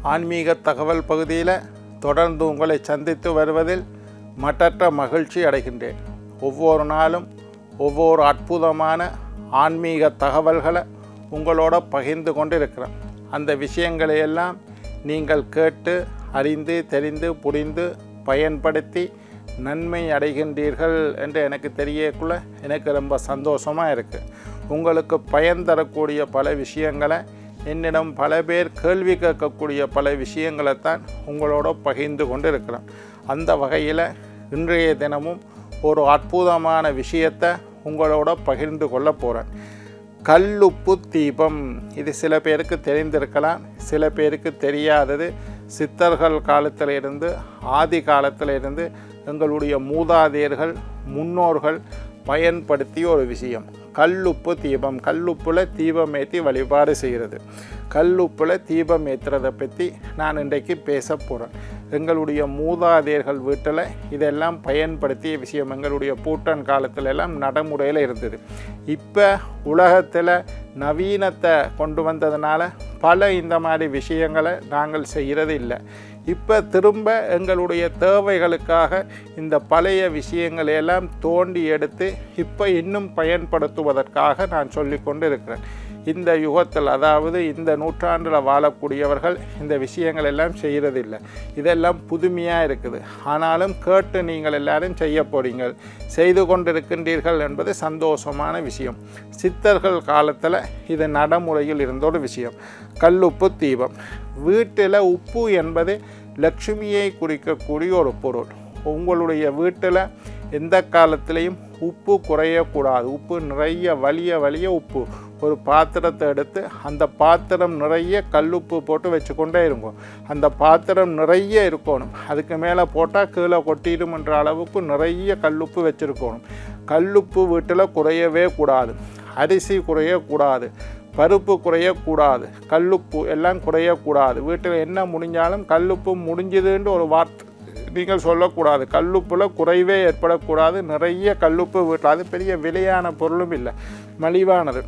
ஆன்மீக தகவல் பகுதியில் தொடர்ந்து உங்களை சந்தித்து வருவதில் மட்டற்ற மகிழ்ச்சி அடைகின்றேன் ஒவ்வொரு நாளும் ஒவ்வொரு அற்புதமான ஆன்மீக தகவல்களை உங்களோட பகிர்ந்து கொண்டு இருக்கிறேன் அந்த விஷயங்களை எல்லாம் நீங்கள் கேட்டு அறிந்து தெரிந்து புரிந்து பயன்படுத்தி நன்மை அடைகின்றீர்கள் என்று எனக்கு தெரியக்குள்ள எனக்கு ரொம்ப சந்தோஷமாக இருக்குது உங்களுக்கு பயன் தரக்கூடிய பல விஷயங்களை என்னிடம் பல பேர் கேள்வி கேட்கக்கூடிய பல விஷயங்களைத்தான் உங்களோட பகிர்ந்து கொண்டு இருக்கிறேன் அந்த வகையில் இன்றைய தினமும் ஒரு அற்புதமான விஷயத்தை உங்களோட பகிர்ந்து கொள்ள போகிறேன் கல்லுப்பு தீபம் இது சில பேருக்கு தெரிந்திருக்கலாம் சில பேருக்கு தெரியாதது சித்தர்கள் காலத்தில் இருந்து ஆதி காலத்தில் இருந்து எங்களுடைய மூதாதையர்கள் முன்னோர்கள் பயன்படுத்திய ஒரு விஷயம் கல்லுப்பு தீபம் கல்லுப்பில் தீபம் ஏற்றி வழிபாடு செய்கிறது கல்லுப்பில் தீபம் ஏற்றுறதை பற்றி நான் இன்றைக்கு பேச போகிறேன் எங்களுடைய மூதாதையர்கள் வீட்டில் இதெல்லாம் பயன்படுத்திய விஷயம் எங்களுடைய பூட்டன் காலத்துல எல்லாம் நடைமுறையில் இருந்தது இப்போ உலகத்தில் நவீனத்தை கொண்டு வந்ததுனால பல இந்த மாதிரி விஷயங்களை நாங்கள் செய்கிறது இல்லை இப்போ திரும்ப எங்களுடைய தேவைகளுக்காக இந்த பழைய விஷயங்களை எல்லாம் தோண்டி எடுத்து இப்போ இன்னும் பயன்படுத்துவதற்காக நான் சொல்லிக்கொண்டு இருக்கிறேன் இந்த யுகத்தில் அதாவது இந்த நூற்றாண்டில் வாழக்கூடியவர்கள் இந்த விஷயங்கள் எல்லாம் செய்கிறதில்லை இதெல்லாம் புதுமையாக இருக்குது ஆனாலும் கேட்டு நீங்கள் எல்லாரும் செய்ய போறீங்க செய்து கொண்டிருக்கின்றீர்கள் என்பது சந்தோஷமான விஷயம் சித்தர்கள் காலத்தில் இது நடைமுறையில் இருந்த ஒரு விஷயம் கல்லுப்பு தீபம் வீட்டில் உப்பு என்பது லக்ஷ்மியை குறிக்கக்கூடிய ஒரு பொருள் உங்களுடைய வீட்டில் எந்த காலத்திலையும் உப்பு குறையக்கூடாது உப்பு நிறைய வலிய வலிய உப்பு ஒரு பாத்திரத்தை எடுத்து அந்த பாத்திரம் நிறைய கல்லுப்பு போட்டு வச்சுக்கொண்டே இருக்கும் அந்த பாத்திரம் நிறைய இருக்கணும் அதுக்கு மேலே போட்டால் கீழே கொட்டிடும்ன்ற அளவுக்கு நிறைய கல்லுப்பு வச்சுருக்கணும் கல்லுப்பு வீட்டில் குறையவே கூடாது அரிசி குறையக்கூடாது பருப்பு குறையக்கூடாது கல்லுப்பு எல்லாம் குறையக்கூடாது வீட்டில் என்ன முடிஞ்சாலும் கல்லுப்பு முடிஞ்சுதுன்ற ஒரு வார்த்தை நீங்கள் சொல்லக்கூடாது கல்லுப்பில் குறைவே ஏற்படக்கூடாது நிறைய கல்லுப்பு வீட்டில் அது பெரிய விலையான பொருளும் இல்லை மலிவானது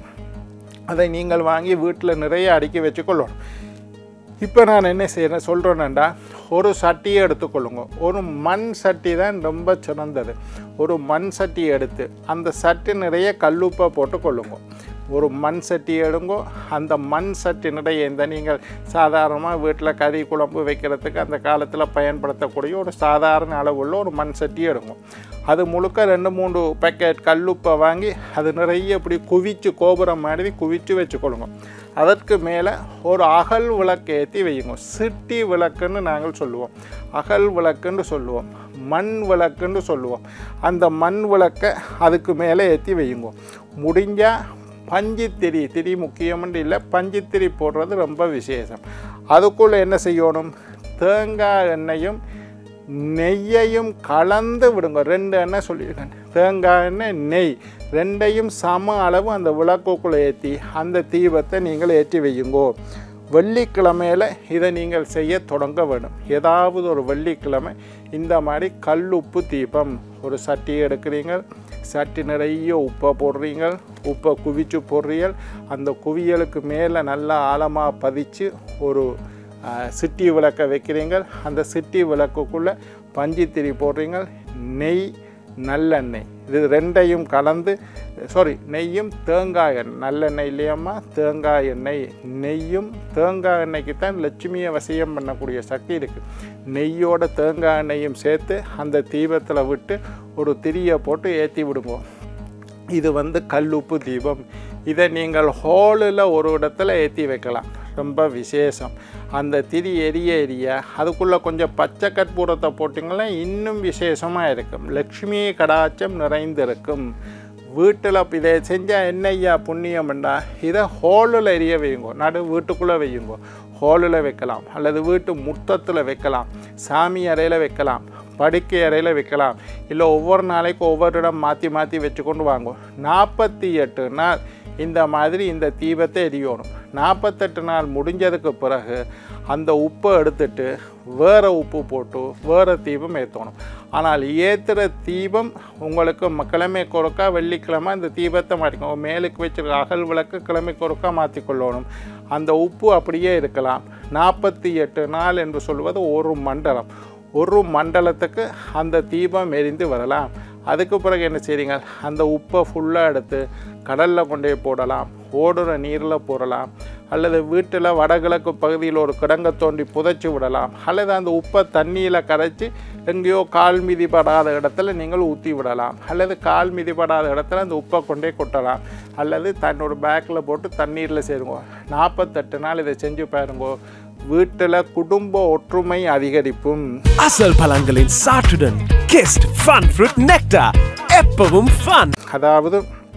அதை நீங்கள் வாங்கி வீட்டில் நிறைய அடுக்கி வச்சுக்கொள்ளணும் இப்போ நான் என்ன செய்கிறேன் சொல்கிறேன்டா ஒரு சட்டியை எடுத்துக்கொள்ளுங்க ஒரு மண் சட்டி தான் ரொம்ப சிறந்தது ஒரு மண் சட்டி எடுத்து அந்த சட்டி நிறைய கல்லுப்பை போட்டு கொள்ளுங்க ஒரு மண் சட்டி எடுங்கோ அந்த மண் சட்டி நிறைய இந்த நீங்கள் சாதாரணமாக வீட்டில் கறி குழம்பு வைக்கிறதுக்கு அந்த காலத்தில் பயன்படுத்தக்கூடிய ஒரு சாதாரண அளவுள்ள ஒரு மண் சட்டி எடுங்க அது முழுக்க ரெண்டு மூணு பேக்கெட் கல்லுப்பை வாங்கி அது நிறைய இப்படி குவிச்சு கோபுரம் மாதிரி குவிச்சு வச்சுக்கொள்ளுங்க அதற்கு மேலே ஒரு அகல் விளக்கு ஏற்றி வையுங்க சிட்டி விளக்குன்னு நாங்கள் சொல்லுவோம் அகல் விளக்குன்னு சொல்லுவோம் மண் விளக்குன்னு சொல்லுவோம் அந்த மண் விளக்கை அதுக்கு மேலே ஏற்றி வையுங்க முடிஞ்சால் பஞ்சுத்திரி திரி முக்கியம்னு இல்லை பஞ்சுத்திரி போடுறது ரொம்ப விசேஷம் அதுக்குள்ளே என்ன செய்யணும் தேங்காய் எண்ணெயும் நெய்யையும் கலந்து விடுங்க ரெண்டு எண்ணெய் சொல்லியிருக்கேன் தேங்காய் எண்ணெய் நெய் ரெண்டையும் சம அளவு அந்த விளக்குக்குள்ளே ஏற்றி அந்த தீபத்தை நீங்கள் ஏற்றி வையுங்கோ வெள்ளிக்கிழமையில் இதை நீங்கள் செய்ய தொடங்க வேணும் ஏதாவது ஒரு வெள்ளிக்கிழமை இந்த மாதிரி கல்லுப்பு தீபம் ஒரு சட்டி எடுக்கிறீங்க சட்டி நிறைய உப்பை போடுறீங்க உப்பை குவிச்சு போடுறீங்க அந்த குவியலுக்கு மேலே நல்லா ஆழமாக பதிச்சு ஒரு சிட்டி விளக்கை வைக்கிறீங்க அந்த சிட்டி விளக்குக்குள்ளே பஞ்சுத்திரி போடுறீங்க நெய் நல்லெண்ணெய் இது ரெண்டையும் கலந்து சாரி நெய்யும் தேங்காய் எண்ணெய் நல்லெண்ணெய் இல்லையம்மா தேங்காய் எண்ணெய் நெய்யும் தேங்காய் எண்ணெய்க்கு தான் லட்சுமியை வசியம் பண்ணக்கூடிய சக்தி இருக்குது நெய்யோட தேங்காய் எண்ணெயும் சேர்த்து அந்த தீபத்தில் விட்டு ஒரு திரியை போட்டு ஏற்றி விடுவோம் இது வந்து கல்லுப்பு தீபம் இதை நீங்கள் ஹோலில் ஒரு இடத்துல ஏற்றி வைக்கலாம் ரொம்ப விசேஷம் அந்த திரி எரிய எரிய அதுக்குள்ளே கொஞ்சம் பச்சை கற்பூரத்தை போட்டிங்கன்னா இன்னும் விசேஷமாக இருக்கும் லக்ஷ்மி கடாச்சம் நிறைந்திருக்கும் வீட்டில் இதை செஞ்சால் என்னையா புண்ணியம்ண்டா இதை ஹோலில் எரிய வையுங்கோ நடு வீட்டுக்குள்ளே வையுங்கோ ஹோலில் வைக்கலாம் அல்லது வீட்டு முத்தத்தில் வைக்கலாம் சாமி அறையில் வைக்கலாம் படுக்கை அறையில் வைக்கலாம் இல்லை ஒவ்வொரு நாளைக்கும் ஒவ்வொரு இடம் மாற்றி மாற்றி வச்சுக்கொண்டு வாங்க நாற்பத்தி எட்டு நாள் இந்த மாதிரி இந்த தீபத்தை எரியணும் நாற்பத்தெட்டு நாள் முடிஞ்சதுக்கு பிறகு அந்த உப்பை எடுத்துட்டு வேறு உப்பு போட்டு வேறு தீபம் ஏற்றணும் ஆனால் ஏற்றுற தீபம் உங்களுக்கு ம- கிழமை கொறுக்கா வெள்ளிக்கிழமை அந்த தீபத்தை மாற்றிக்கணும் மேலுக்கு வச்சிருக்க அகல் விளக்கு கிழமை கொறுக்கா மாற்றிக்கொள்ளணும் அந்த உப்பு அப்படியே இருக்கலாம் நாற்பத்தி எட்டு நாள் என்று சொல்வது ஒரு மண்டலம் ஒரு மண்டலத்துக்கு அந்த தீபம் எரிந்து வரலாம் அதுக்கு பிறகு என்ன செய்றீங்க அந்த உப்பை ஃபுல்லாக எடுத்து கடலில் கொண்டு போய் போடலாம் ஓடுற நீரில் போடலாம் அல்லது வீட்டில் வடகிழக்கு பகுதியில் ஒரு கிடங்கை தோண்டி புதைச்சி விடலாம் அல்லது அந்த உப்பை தண்ணியில் கரைச்சி எங்கேயோ கால் மிதிப்படாத இடத்துல நீங்கள் ஊற்றி விடலாம் அல்லது கால் மிதிப்படாத இடத்துல அந்த உப்பை கொண்டே கொட்டலாம் அல்லது தன்னோட பேக்கில் போட்டு தண்ணீரில் சேருங்க நாற்பத்தெட்டு நாள் இதை செஞ்சு பாருங்க வீட்டில் குடும்ப ஒற்றுமை அதிகரிப்பும் அசல் பழங்களின் சாற்றுடன் கிஸ்ட் ஃபன் ஃப்ரூட் நெக்டார் எப்பவும் ஃபன் அதாவது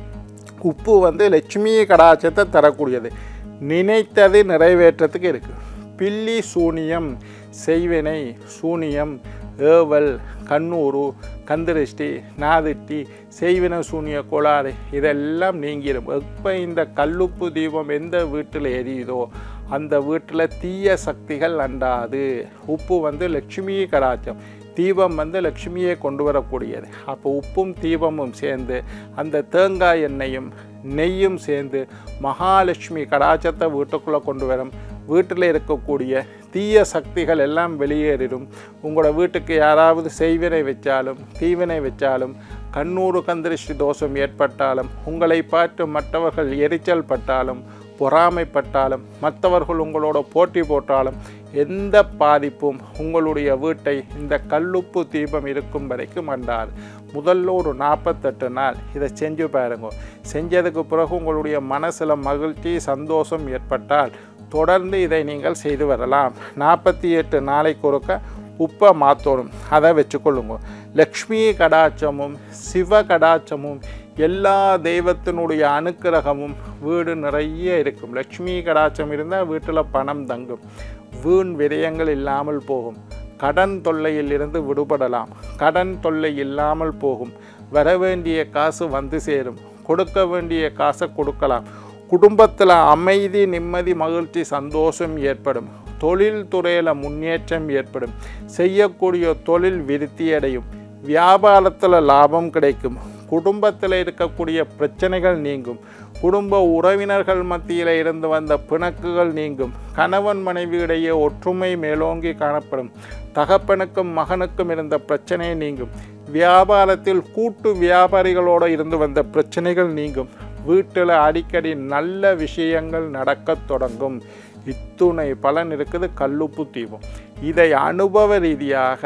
உப்பு வந்து லட்சுமி கடாட்சத்தை தரக்கூடியது நினைத்தது நிறைவேற்றத்துக்கு இருக்குது பில்லி சூனியம் செய்வினை சூனியம் ஏவல் கண்ணூறு கந்திருஷ்டி நாதிட்டி செய்வின சூனிய கோளாறு இதெல்லாம் நீங்கிடும் எப்போ இந்த கல்லுப்பு தீபம் எந்த வீட்டில் எரியுதோ அந்த வீட்டில் தீய சக்திகள் அண்டாது உப்பு வந்து லட்சுமி கடாட்சம் தீபம் வந்து லக்ஷ்மியை கொண்டு வரக்கூடியது அப்போ உப்பும் தீபமும் சேர்ந்து அந்த தேங்காய் எண்ணெயும் நெய்யும் சேர்ந்து மகாலட்சுமி கடாச்சத்தை வீட்டுக்குள்ளே கொண்டு வரும் வீட்டில் இருக்கக்கூடிய தீய சக்திகள் எல்லாம் வெளியேறிடும் உங்களோட வீட்டுக்கு யாராவது செய்வினை வச்சாலும் தீவினை வச்சாலும் கண்ணூறு கந்திருஷ்டி தோஷம் ஏற்பட்டாலும் உங்களை பார்த்து மற்றவர்கள் எரிச்சல் பட்டாலும் பொறாமைப்பட்டாலும் மற்றவர்கள் உங்களோட போட்டி போட்டாலும் எந்த பாதிப்பும் உங்களுடைய வீட்டை இந்த கல்லுப்பு தீபம் இருக்கும் வரைக்கும் அண்டாது முதல்ல ஒரு நாற்பத்தெட்டு நாள் இதை செஞ்சு பாருங்க செஞ்சதுக்கு பிறகு உங்களுடைய மனசில் மகிழ்ச்சி சந்தோஷம் ஏற்பட்டால் தொடர்ந்து இதை நீங்கள் செய்து வரலாம் நாற்பத்தி எட்டு நாளைக்கு ஒருக்க உப்பை மாற்றணும் அதை வச்சுக்கொள்ளுங்க லக்ஷ்மி கடாட்சமும் சிவ கடாட்சமும் எல்லா தெய்வத்தினுடைய அனுக்கிரகமும் வீடு நிறைய இருக்கும் லக்ஷ்மி கடாட்சம் இருந்தால் வீட்டில் பணம் தங்கும் வீண் விரயங்கள் இல்லாமல் போகும் கடன் தொல்லையில் இருந்து விடுபடலாம் கடன் தொல்லை இல்லாமல் போகும் வர வேண்டிய காசு வந்து சேரும் கொடுக்க வேண்டிய காசை கொடுக்கலாம் குடும்பத்தில் அமைதி நிம்மதி மகிழ்ச்சி சந்தோஷம் ஏற்படும் தொழில் துறையில் முன்னேற்றம் ஏற்படும் செய்யக்கூடிய தொழில் விருத்தி அடையும் வியாபாரத்தில் லாபம் கிடைக்கும் குடும்பத்தில் இருக்கக்கூடிய பிரச்சனைகள் நீங்கும் குடும்ப உறவினர்கள் மத்தியில் இருந்து வந்த பிணக்குகள் நீங்கும் கணவன் மனைவியிடையே ஒற்றுமை மேலோங்கி காணப்படும் தகப்பனுக்கும் மகனுக்கும் இருந்த பிரச்சனை நீங்கும் வியாபாரத்தில் கூட்டு வியாபாரிகளோடு இருந்து வந்த பிரச்சனைகள் நீங்கும் வீட்டில் அடிக்கடி நல்ல விஷயங்கள் நடக்கத் தொடங்கும் இத்துணை பலன் இருக்குது கல்லுப்பு தீபம் இதை அனுபவ ரீதியாக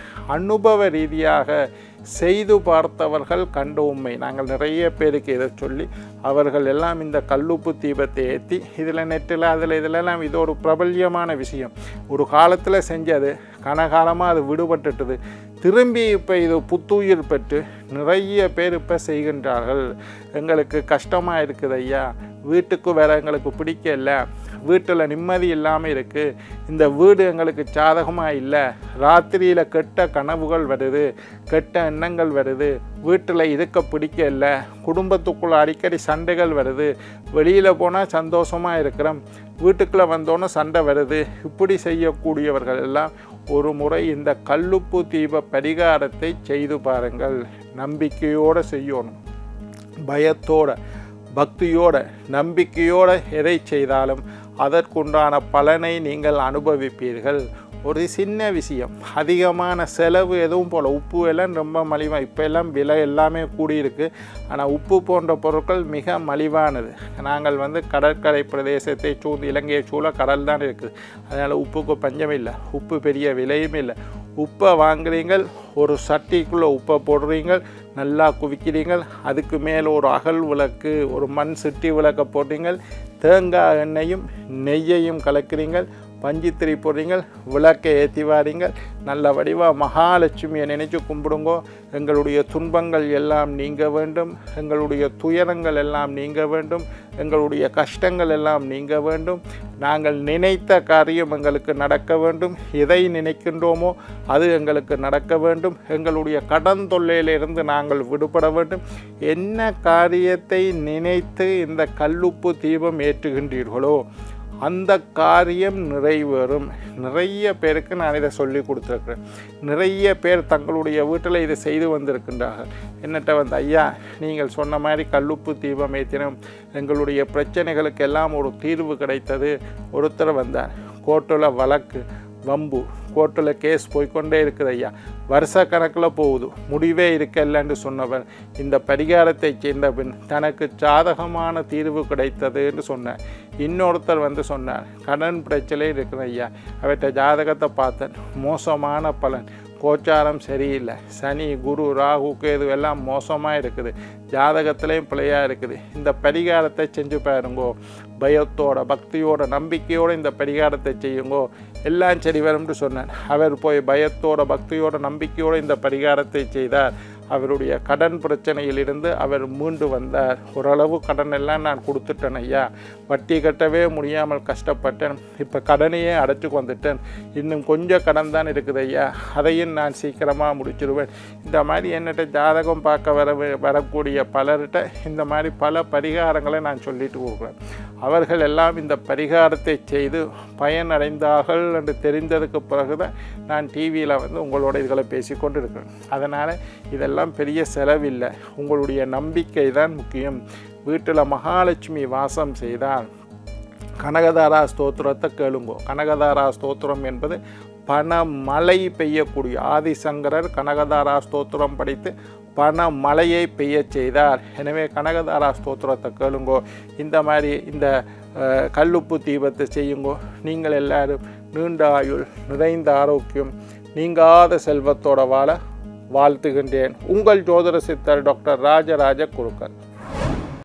அனுபவ ரீதியாக செய்து பார்த்தவர்கள் கண்ட உண்மை நாங்கள் நிறைய பேருக்கு இதை சொல்லி அவர்கள் எல்லாம் இந்த கல்லுப்பு தீபத்தை ஏற்றி இதில் நெட்டில் அதில் இதிலெல்லாம் இது ஒரு பிரபல்யமான விஷயம் ஒரு காலத்தில் செஞ்சது கனகாலமாக அது விடுபட்டுட்டது திரும்பி இப்போ இது புத்துயிர் பெற்று நிறைய பேர் இப்போ செய்கின்றார்கள் எங்களுக்கு கஷ்டமாக இருக்குது ஐயா வீட்டுக்கு வேற எங்களுக்கு பிடிக்கல வீட்டில் நிம்மதி இல்லாமல் இருக்குது இந்த வீடு எங்களுக்கு சாதகமாக இல்லை ராத்திரியில் கெட்ட கனவுகள் வருது கெட்ட எண்ணங்கள் வருது வீட்டில் இருக்க பிடிக்கல குடும்பத்துக்குள்ளே அடிக்கடி சண்டைகள் வருது வெளியில் போனால் சந்தோஷமாக இருக்கிறோம் வீட்டுக்குள்ளே வந்தோன்னே சண்டை வருது இப்படி செய்யக்கூடியவர்கள் எல்லாம் ஒரு முறை இந்த கல்லுப்பு தீப பரிகாரத்தை செய்து பாருங்கள் நம்பிக்கையோடு செய்யணும் பயத்தோட பக்தியோட நம்பிக்கையோட எதை செய்தாலும் அதற்குண்டான பலனை நீங்கள் அனுபவிப்பீர்கள் ஒரு சின்ன விஷயம் அதிகமான செலவு எதுவும் போல் உப்பு எல்லாம் ரொம்ப மலிவாக இப்போ எல்லாம் விலை எல்லாமே கூடியிருக்கு ஆனால் உப்பு போன்ற பொருட்கள் மிக மலிவானது நாங்கள் வந்து கடற்கரை பிரதேசத்தை சூழ்ந்து இலங்கையை சூழ கடல் தான் இருக்குது அதனால் உப்புக்கு பஞ்சம் இல்லை உப்பு பெரிய விலையும் இல்லை உப்பை வாங்குறீங்கள் ஒரு சட்டிக்குள்ளே உப்பை போடுறீங்க நல்லா குவிக்கிறீங்க அதுக்கு மேலே ஒரு அகல் விளக்கு ஒரு மண் சிட்டி விளக்கை போடுறீங்க தேங்காய் எண்ணெயும் நெய்யையும் கலக்கிறீங்கள் பஞ்சித்திரி போடுறீங்க விளக்கை ஏற்றி வாரீங்க நல்ல வடிவாக மகாலட்சுமியை நினைச்சு கும்பிடுங்கோ எங்களுடைய துன்பங்கள் எல்லாம் நீங்க வேண்டும் எங்களுடைய துயரங்கள் எல்லாம் நீங்க வேண்டும் எங்களுடைய கஷ்டங்கள் எல்லாம் நீங்க வேண்டும் நாங்கள் நினைத்த காரியம் எங்களுக்கு நடக்க வேண்டும் எதை நினைக்கின்றோமோ அது எங்களுக்கு நடக்க வேண்டும் எங்களுடைய கடன் தொல்லையிலிருந்து நாங்கள் விடுபட வேண்டும் என்ன காரியத்தை நினைத்து இந்த கல்லுப்பு தீபம் ஏற்றுகின்றீர்களோ அந்த காரியம் நிறைவேறும் நிறைய பேருக்கு நான் இதை சொல்லி கொடுத்துருக்குறேன் நிறைய பேர் தங்களுடைய வீட்டில் இதை செய்து வந்திருக்கின்றார்கள் என்னட்ட வந்து ஐயா நீங்கள் சொன்ன மாதிரி கல்லுப்பு தீபம் ஏற்றினோம் எங்களுடைய பிரச்சனைகளுக்கு எல்லாம் ஒரு தீர்வு கிடைத்தது ஒருத்தர் வந்தார் கோர்ட்டில் வழக்கு வம்பு கோர்ட்டில் கேஸ் போய்க்கொண்டே இருக்குது ஐயா வருஷ கணக்கில் போகுது முடிவே இருக்கலன்னு சொன்னவர் இந்த பரிகாரத்தை சேர்ந்த பின் தனக்கு சாதகமான தீர்வு கிடைத்ததுன்னு சொன்னார் இன்னொருத்தர் வந்து சொன்னார் கடன் பிரச்சனை இருக்குது ஐயா அவற்றை ஜாதகத்தை பார்த்தேன் மோசமான பலன் கோச்சாரம் சரியில்லை சனி குரு ராகு கேது எல்லாம் மோசமாக இருக்குது ஜாதகத்திலையும் பிழையாக இருக்குது இந்த பரிகாரத்தை செஞ்சு பாருங்கோ பயத்தோட பக்தியோட நம்பிக்கையோடு இந்த பரிகாரத்தை செய்யுங்கோ எல்லாம் சரி வரும்னு சொன்னார் அவர் போய் பயத்தோட பக்தியோட நம்பிக்கையோடு இந்த பரிகாரத்தை செய்தார் அவருடைய கடன் பிரச்சனையிலிருந்து அவர் மீண்டு வந்தார் ஓரளவு கடன் எல்லாம் நான் கொடுத்துட்டேன் ஐயா வட்டி கட்டவே முடியாமல் கஷ்டப்பட்டேன் இப்போ கடனையே அடைச்சு வந்துட்டேன் இன்னும் கொஞ்சம் கடன் தான் இருக்குது ஐயா அதையும் நான் சீக்கிரமாக முடிச்சிடுவேன் இந்த மாதிரி என்னட்ட ஜாதகம் பார்க்க வர வரக்கூடிய பலர்கிட்ட இந்த மாதிரி பல பரிகாரங்களை நான் சொல்லிட்டு கொடுக்குறேன் அவர்கள் எல்லாம் இந்த பரிகாரத்தை செய்து பயனடைந்தார்கள் என்று தெரிந்ததுக்கு பிறகு தான் நான் டிவியில் வந்து உங்களோட இதுகளை பேசிக்கொண்டு இருக்கிறேன் அதனால் இதெல்லாம் பெரிய செலவில்லை உங்களுடைய நம்பிக்கை தான் முக்கியம் வீட்டில் மகாலட்சுமி வாசம் செய்தால் கனகதாரா ஸ்தோத்திரத்தை கேளுங்கோ கனகதாரா ஸ்தோத்திரம் என்பது பண மழை பெய்யக்கூடிய ஆதிசங்கரர் கனகதாரா ஸ்தோத்திரம் படித்து பண மழையை பெய்ய செய்தார் எனவே கனகதாரா ஸ்தோத்திரத்தை கேளுங்கோ இந்த மாதிரி இந்த அஹ், கல்லுப்பு தீபத்தை செய்யுங்கோ நீங்கள் எல்லாரும் நீண்ட ஆயுள் நிறைந்த ஆரோக்கியம் நீங்காத செல்வத்தோட வாழ வாழ்த்துகின்றேன் உங்கள் ஜோதிட சித்தர் டாக்டர் ராஜராஜ குருக்கர்